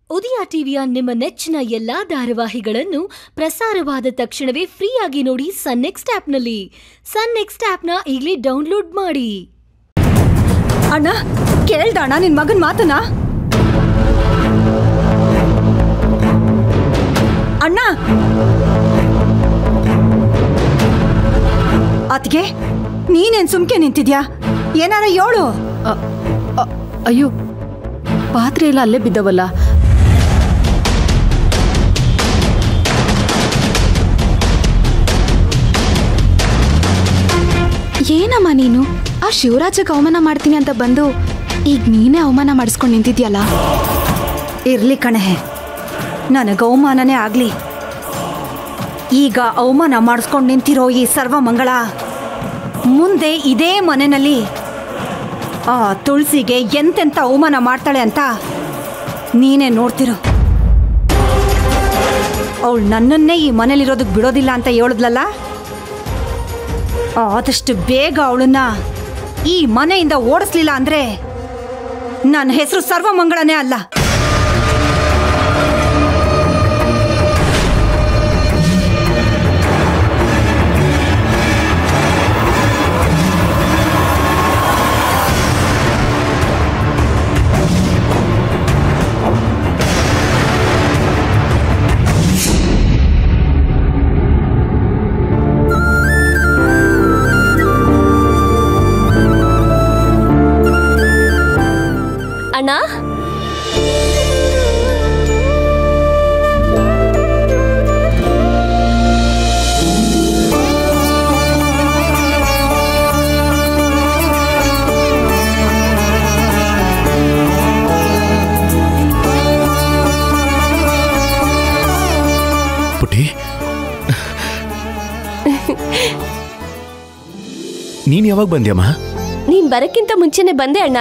ಉದಯ ಟಿವಿಯ ನಿಮ್ಮ ನೆಚ್ಚಿನ ಎಲ್ಲಾ ಧಾರಾವಾಹಿಗಳನ್ನು ಪ್ರಸಾರವಾದ ತಕ್ಷಣವೇ ಫ್ರೀಯಾಗಿ ನೋಡಿ ಸನ್ ನೆಕ್ಸ್ಟ್ ಆಪ್ನಲ್ಲಿ ಸನ್ ನೆಕ್ಸ್ಟ್ ಆಪ್ನ ಈಗಲೇ ಡೌನ್ಲೋಡ್ ಮಾಡಿ ಅಣ್ಣ ಕೇಳ್ದ ಅಣ್ಣ ನಿನ್ ಮಗನ್ ಮಾತನ ಅಣ್ಣ ಅತ್ಗೆ ನೀನೇನ್ ಸುಮ್ಕೆ ನಿಂತಿದ್ಯಾ ಏನಾರ ಹೇಳು ಅ- ಅ- ಅಯ್ಯೋ ಪಾತ್ರೆ ಎಲ್ಲ ಅಲ್ಲೇ ಬಿದ್ದವಲ್ಲ ಏನಮ್ಮ ನೀನು ಆ ಶಿವರಾಜಕ್ಕೆ ಅವಮಾನ ಮಾಡ್ತೀನಿ ಅಂತ ಬಂದು ಈಗ ನೀನೇ ಅವಮಾನ ಮಾಡಿಸ್ಕೊಂಡು ನಿಂತಿದ್ಯಲ್ಲ ಇರ್ಲಿ ಕಣೆ ನನಗೆ ಅವಮಾನನೇ ಆಗ್ಲಿ ಈಗ ಅವಮಾನ ಮಾಡಿಸ್ಕೊಂಡು ನಿಂತಿರೋ ಈ ಸರ್ವಮಂಗಳ ಮುಂದೆ ಇದೇ ಮನೆಯಲ್ಲಿ ಆ ತುಳಸಿಗೆ ಎಂತೆಂಥ ಅವಮಾನ ಮಾಡ್ತಾಳೆ ಅಂತ ನೀನೇ ನೋಡ್ತಿರೋ ಅವಳು ನನ್ನನ್ನೇ ಈ ಮನೇಲಿರೋದಕ್ಕೆ ಬಿಡೋದಿಲ್ಲ ಅಂತ ಹೇಳಿದ್ಲಲ್ಲ ಆದಷ್ಟು ಬೇಗ ಅವಳನ್ನ ಈ ಮನೆಯಿಂದ ಓಡಿಸ್ಲಿಲ್ಲ ಅಂದ್ರೆ ನನ್ನ ಹೆಸರು ಸರ್ವಮಂಗಳನೇ ಅಲ್ಲ ಅಣ್ಣ ಪುಟಿ ನೀನ್ ಯಾವಾಗ ಬಂದ್ಯಮ್ಮ ನೀನ್ ಬರಕ್ಕಿಂತ ಮುಂಚೆನೆ ಬಂದೆ ಅಣ್ಣ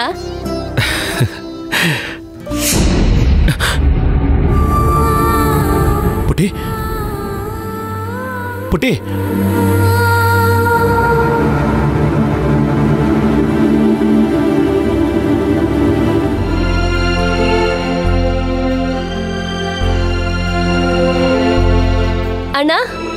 ಪುಟಿ ಪುಟಿ ಅಣ್ಣ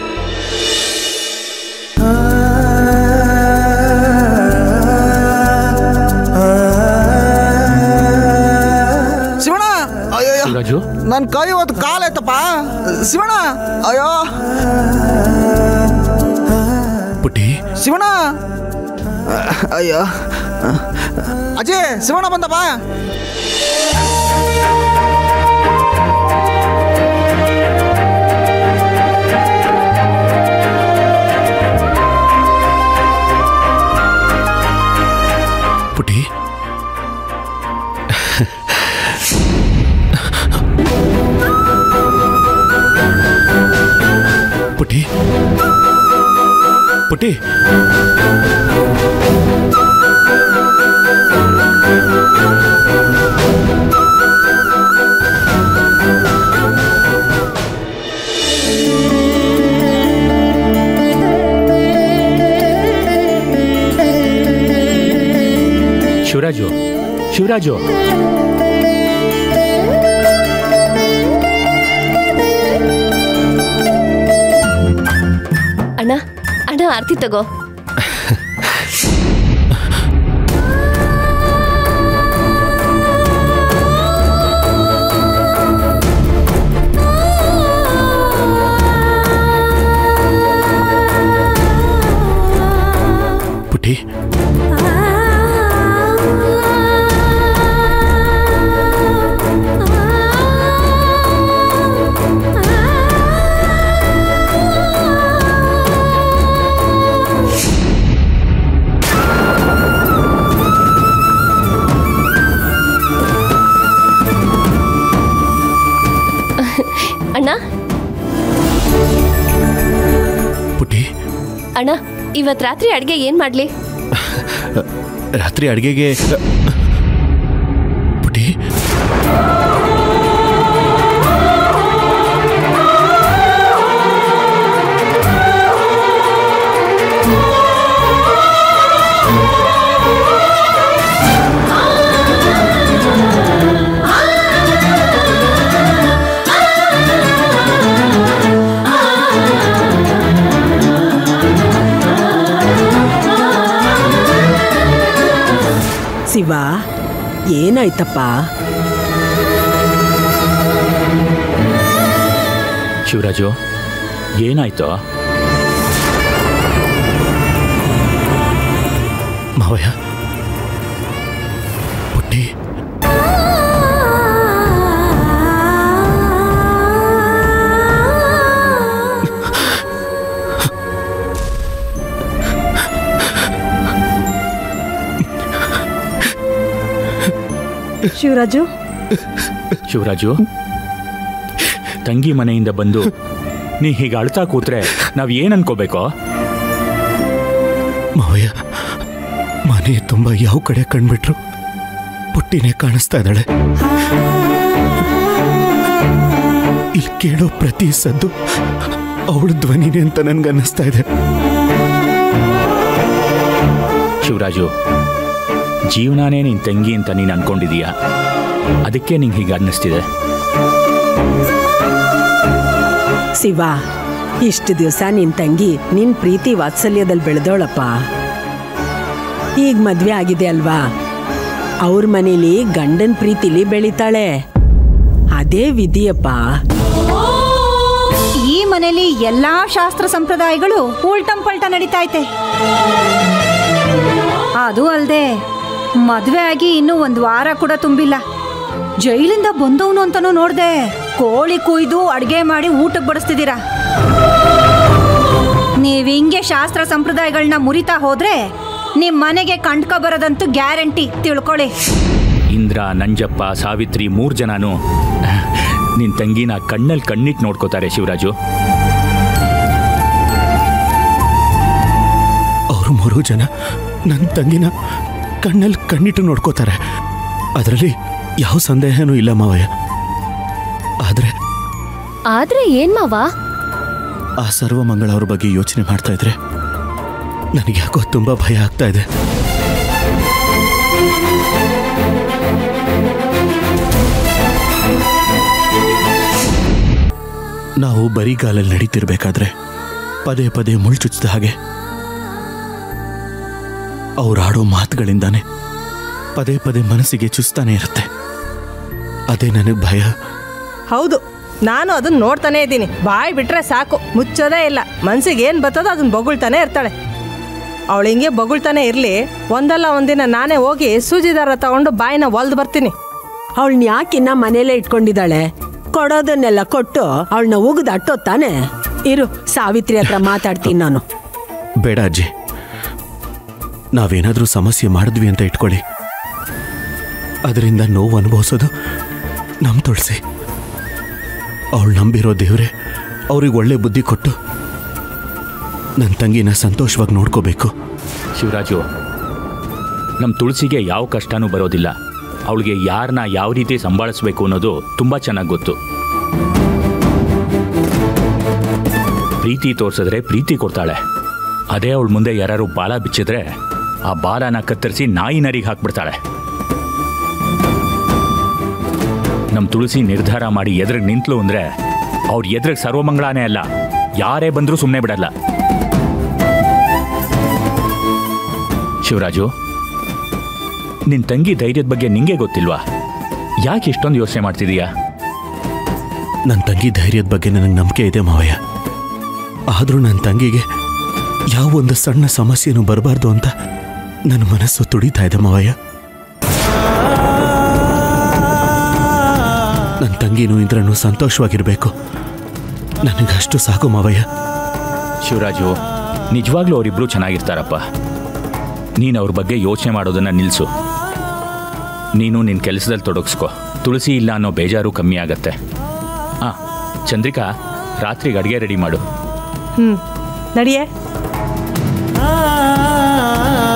ಶಿವಣ್ಣ ಅಯ್ಯೋ ಶಿವರಾಜು ನನ್ನ ಕೈ ಇವತ್ತು ಕಾಲಾಯ್ತಪ್ಪ ಶಿವಣ್ಣ ಅಯ್ಯೋ ಪುಟಿ ಶಿವಣ್ಣ ಅಯ್ಯೋ ಅಜಯ್ ಶಿವಣ್ಣ ಬಂದಪ್ಪ ಪುಟಿ ಪುಟಿ ಪುಟಿ ಶಿವರಾಜು ಶಿವರಾಜು ಅಣ್ಣ ಅಣ್ಣ ಆರ್ತಿ ತಗೋ ಪುಟಿ ಅಣ್ಣ ಪುಟಿ ಅಣ್ಣ ಇವತ್ ರಾತ್ರಿ ಅಡ್ಗೆ ಏನ್ ಮಾಡ್ಲಿ ರಾತ್ರಿ ಅಡುಗೆಗೆ ಪುಟಿ ಆ ಏನಾಯ್ತಪ್ಪ ಶಿವರಾಜು ಏನಾಯ್ತು ಮಾವಯ್ಯ ಪುಟ್ಟಿ ಶಿವರಾಜು ಶಿವರಾಜು ತಂಗಿ ಮನೆಯಿಂದ ಬಂದು ನೀ ಹೀಗೆ ಅಳ್ತಾ ಕೂತ್ರೆ ನಾವ್ ಏನ್ ಅನ್ಕೋಬೇಕೋ ಮಾವಯ್ಯ ಮನೆ ತುಂಬ ಯಾವ ಕಡೆ ಕಂಡ್ಬಿಟ್ರು ಪುಟ್ಟಿನೇ ಕಾಣಿಸ್ತಾ ಇದ್ದಾಳೆ ಇಲ್ಲಿ ಕೇಳೋ ಪ್ರತಿ ಸದ್ದು ಅವಳ ಧ್ವನಿನೇ ಅಂತ ನನ್ಗೆ ಅನ್ನಿಸ್ತಾ ಇದೆ ಶಿವರಾಜು ಜೀವನಾನೇ ನಿನ್ ತಂಗಿ ಅಂತ ನೀನು ಅನ್ಕೊಂಡಿದೀಯ ಅದಕ್ಕೆ ನಿಂಗೆ ಹೀಗೆ ಅನ್ನಿಸ್ತಿದೆ ಶಿವ ಇಷ್ಟು ದಿವಸ ನಿನ್ ತಂಗಿ ನಿನ್ ಪ್ರೀತಿ ವಾತ್ಸಲ್ಯದಲ್ಲಿ ಬೆಳೆದೋಳಪ್ಪ ಈಗ ಮದ್ವೆ ಆಗಿದೆ ಅಲ್ವಾ ಅವ್ರ ಮನೇಲಿ ಗಂಡನ್ ಪ್ರೀತಿಲಿ ಬೆಳಿತಾಳೆ ಅದೇ ವಿಧಿಯಪ್ಪ ಈ ಮನೇಲಿ ಎಲ್ಲಾ ಶಾಸ್ತ್ರ ಸಂಪ್ರದಾಯಗಳು ಉಲ್ಟಂ ಪಲ್ಟ ನಡೀತಾ ಐತೆ ಅದು ಅಲ್ದೆ ಮದ್ವೆ ಆಗಿ ಇನ್ನೂ ಒಂದು ವಾರ ಕೂಡ ತುಂಬಿಲ್ಲ ಜೈಲಿಂದ ಬಂದವನು ಅಂತಾನೂ ನೋಡ್ದೆ ಕೋಳಿ ಕುಯ್ದು ಅಡ್ಗೆ ಮಾಡಿ ಊಟಕ್ಕೆ ಬಡಿಸ್ತಿದ್ದೀರಾ ನೀವ್ ಹಿಂಗೆ ಶಾಸ್ತ್ರ ಸಂಪ್ರದಾಯಗಳನ್ನ ಮುರಿತಾ ಹೋದ್ರೆ ನಿಮ್ ಮನೆಗೆ ಕಂಡ್ಕ ಬರೋದಂತೂ ಗ್ಯಾರಂಟಿ ತಿಳ್ಕೊಳ್ಳಿ ಇಂದ್ರ ನಂಜಪ್ಪ ಸಾವಿತ್ರಿ ಮೂರ್ ಜನನು ನಿನ್ ತಂಗಿನ ಕಣ್ಣಲ್ಲಿ ಕಣ್ಣಿಟ್ಟು ನೋಡ್ಕೋತಾರೆ ಶಿವರಾಜು ಅವರು ಮೂರು ಜನ ನನ್ನ ತಂಗಿನ ಕಣ್ಣಲ್ಲಿ ಕಣ್ಣಿಟ್ಟು ನೋಡ್ಕೋತಾರೆ ಅದರಲ್ಲಿ ಯಾವ ಸಂದೇಹನೂ ಇಲ್ಲ ಮಾವಯ್ಯ ಆದ್ರೆ ಆದ್ರೆ ಏನ್ ಮಾವ ಆ ಸರ್ವಮಂಗಳ ಅವ್ರ ಬಗ್ಗೆ ಯೋಚನೆ ಮಾಡ್ತಾ ಇದ್ರೆ ನನಗೆ ಯಾಕೋ ತುಂಬಾ ಭಯ ಆಗ್ತಾ ಇದೆ ನಾವು ಬರಿಗಾಲಲ್ಲಿ ನಡೀತಿರ್ಬೇಕಾದ್ರೆ ಪದೇ ಪದೇ ಮುಳ್ಚುಚ್ಚಿದ ಹಾಗೆ ಅವ್ರು ಆಡೋ ಮಾತುಗಳಿಂದಾನೆ ಪದೇ ಪದೇ ಮನಸ್ಸಿಗೆ ಚುಸ್ತಾನೆ ಇರುತ್ತೆ ಅದೇ ನನಗೆ ಭಯ ಹೌದು ನಾನು ಅದನ್ನ ನೋಡ್ತಾನೆ ಇದ್ದೀನಿ ಬಾಯಿ ಬಿಟ್ರೆ ಸಾಕು ಮುಚ್ಚೋದೇ ಇಲ್ಲ ಮನ್ಸಿಗೆ ಏನು ಬರ್ತದೋ ಅದನ್ನ ಬೊಗಳ್ತಾನೆ ಇರ್ತಾಳೆ ಅವಳು ಹಿಂಗೆ ಬೊಗಳ್ತಾನೆ ಇರಲಿ ಒಂದಲ್ಲ ಒಂದಿನ ನಾನೇ ಹೋಗಿ ಸೂಜಿ ದಾರ ತಗೊಂಡು ಬಾಯಿನ ಒಲ್ದು ಬರ್ತೀನಿ ಅವಳನ್ನ ಯಾಕಿನ್ನ ಮನೇಲೇ ಇಟ್ಕೊಂಡಿದ್ದಾಳೆ ಕೊಡೋದನ್ನೆಲ್ಲ ಕೊಟ್ಟು ಅವಳನ್ನ ಉಗಿದು ಅಟ್ಟೋ ತಾನೆ ಇರು ಸಾವಿತ್ರಿ ಹತ್ರ ಮಾತಾಡ್ತೀನಿ ನಾನು ಬೇಡ ಅಜ್ಜಿ ನಾವೇನಾದರೂ ಸಮಸ್ಯೆ ಮಾಡಿದ್ವಿ ಅಂತ ಇಟ್ಕೊಳ್ಳಿ ಅದರಿಂದ ನೋವು ಅನುಭವಿಸೋದು ನಮ್ಮ ತುಳಸಿ ಅವಳು ನಂಬಿರೋ ದೇವ್ರೆ ಅವ್ರಿಗೆ ಒಳ್ಳೆ ಬುದ್ಧಿ ಕೊಟ್ಟು ನನ್ನ ತಂಗಿನ ಸಂತೋಷವಾಗಿ ನೋಡ್ಕೋಬೇಕು ಶಿವರಾಜು ನಮ್ಮ ತುಳಸಿಗೆ ಯಾವ ಕಷ್ಟನೂ ಬರೋದಿಲ್ಲ ಅವಳಿಗೆ ಯಾರನ್ನ ಯಾವ ರೀತಿ ಸಂಭಾಳಿಸ್ಬೇಕು ಅನ್ನೋದು ತುಂಬ ಚೆನ್ನಾಗಿ ಗೊತ್ತು ಪ್ರೀತಿ ತೋರಿಸಿದ್ರೆ ಪ್ರೀತಿ ಕೊಡ್ತಾಳೆ ಅದೇ ಅವಳ ಮುಂದೆ ಯಾರು ಬಾಲ ಬಿಚ್ಚಿದ್ರೆ ಆ ಬಾಲನ ಕತ್ತರಿಸಿ ನಾಯಿ ನರಿಗೆ ಹಾಕ್ಬಿಡ್ತಾಳೆ ನಮ್ಮ ತುಳಸಿ ನಿರ್ಧಾರ ಮಾಡಿ ಎದುರಿಗೆ ನಿಂತ್ಲು ಅಂದ್ರೆ ಅವ್ರ ಎದುರಿಗೆ ಸರ್ವಮಂಗಳಾನೇ ಅಲ್ಲ ಯಾರೇ ಬಂದರೂ ಸುಮ್ಮನೆ ಬಿಡಲ್ಲ ಶಿವರಾಜು ನಿನ್ ತಂಗಿ ಧೈರ್ಯದ ಬಗ್ಗೆ ನಿಂಗೆ ಗೊತ್ತಿಲ್ವಾ ಯಾಕೆ ಇಷ್ಟೊಂದು ಯೋಚನೆ ಮಾಡ್ತಿದೀಯಾ ನನ್ನ ತಂಗಿ ಧೈರ್ಯದ ಬಗ್ಗೆ ನನಗೆ ನಂಬಿಕೆ ಇದೆ ಮಾವಯ್ಯ ಆದರೂ ನನ್ನ ತಂಗಿಗೆ ಯಾವ ಒಂದು ಸಣ್ಣ ಸಮಸ್ಯೆನೂ ಬರಬಾರ್ದು ಅಂತ ನನ್ನ ಮನಸ್ಸು ತುಡಿತಾ ಇದೆ ಮಾವಯ್ಯ ನನ್ನ ತಂಗಿನೂ ಇಂದ್ರನು ಸಂತೋಷವಾಗಿರಬೇಕು ನನಗಷ್ಟು ಸಾಕು ಮಾವಯ್ಯ ಶಿವರಾಜು ನಿಜವಾಗ್ಲೂ ಅವರಿಬ್ರು ಚೆನ್ನಾಗಿರ್ತಾರಪ್ಪ ನೀನು ಅವ್ರ ಬಗ್ಗೆ ಯೋಚನೆ ಮಾಡೋದನ್ನ ನಿಲ್ಲಿಸು ನೀನು ನಿನ್ನ ಕೆಲಸದಲ್ಲಿ ತೊಡಗಿಸ್ಕೊ ತುಳಸಿ ಇಲ್ಲ ಅನ್ನೋ ಬೇಜಾರು ಕಮ್ಮಿ ಆಗತ್ತೆ ಹಾಂ ಚಂದ್ರಿಕಾ ರಾತ್ರಿಗೆ ಅಡುಗೆ ರೆಡಿ ಮಾಡು ಹ್ಞೂ ನಡಿಯೇ ಆ